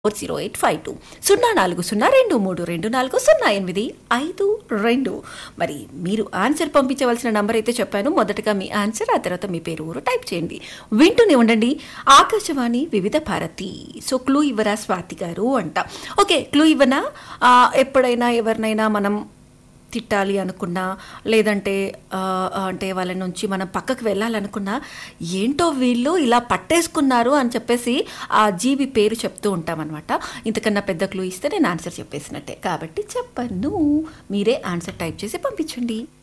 four zero eight five two సున్నా నాలుగు సున్నా రెండు మూడు రెండు నాలుగు సున్నా ఎనిమిది ఐదు రెండు మరి మీరు ఆన్సర్ పంపించవలసిన నంబర్ అయితే చెప్పాను మొదటగా మీ ఆన్సర్ ఆ తర్వాత మీ పేరు ఊరు టైప్ చేయండి వింటూనే ఉండండి ఆకాశవాణి వివిధ భారతి సో క్లూ ఇవ్వరా స్వాతి గారు అంట ఓకే క్లూ ఇవ్వనా ఆ, ఎప్పుడైనా ఎవరినైనా మనం తిట్టాలి అనుకున్నా లేదంటే ఆ, అంటే వాళ్ళ నుంచి మనం పక్కకు వెళ్ళాలనుకున్నా ఏంటో వీళ్ళు ఇలా పట్టేసుకున్నారు అని చెప్పేసి ఆ జీవి పేరు చెప్తూ ఉంటామన్నమాట ఇంతకన్నా పెద్ద క్లూ ఇస్తే నేను ఆన్సర్ చెప్పేసినట్టే కాబట్టి చెప్పను మీరే ఆన్సర్ టైప్ చేసి పంపించండి